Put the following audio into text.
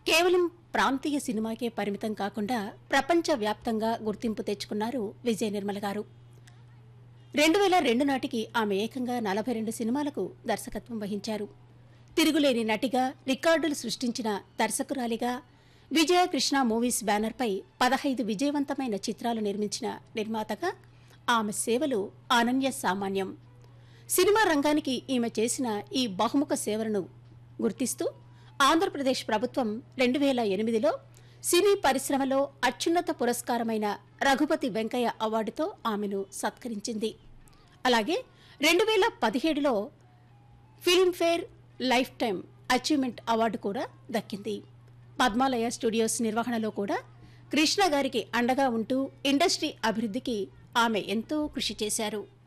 కేవలం ప్రాంతీయ సినిమాకే పరిమితం కాకుండా ప్రపంచవ్యాప్తంగా గుర్తింపు తెచ్చుకున్నారు విజయ నిర్మల గారు రెండు వేల రెండు నాటికి ఆమె ఏకంగా నలభై రెండు సినిమాలకు దర్శకత్వం వహించారు తిరుగులేని నటిగా రికార్డులు సృష్టించిన దర్శకురాలిగా విజయ కృష్ణ మూవీస్ బ్యానర్పై పదహైదు విజయవంతమైన చిత్రాలు నిర్మించిన నిర్మాతగా ఆమె సేవలు అనన్య సామాన్యం సినిమా రంగానికి ఈమె చేసిన ఈ బహుముఖ సేవలను గుర్తిస్తూ ఆంధ్రప్రదేశ్ ప్రభుత్వం రెండు వేల ఎనిమిదిలో సినీ పరిశ్రమలో అత్యున్నత పురస్కారమైన రఘుపతి వెంకయ్య అవార్డుతో ఆమెను సత్కరించింది అలాగే రెండు వేల పదిహేడులో Filmfare life time achievement award కూడా దక్కింది పద్మాలయ స్టూడియోస్ నిర్వహణలో కూడా కృష్ణ గారికి అండగా ఉంటూ ఇండస్ట్రీ అభివృద్ధికి ఆమె ఎంతో కృషి చేశారు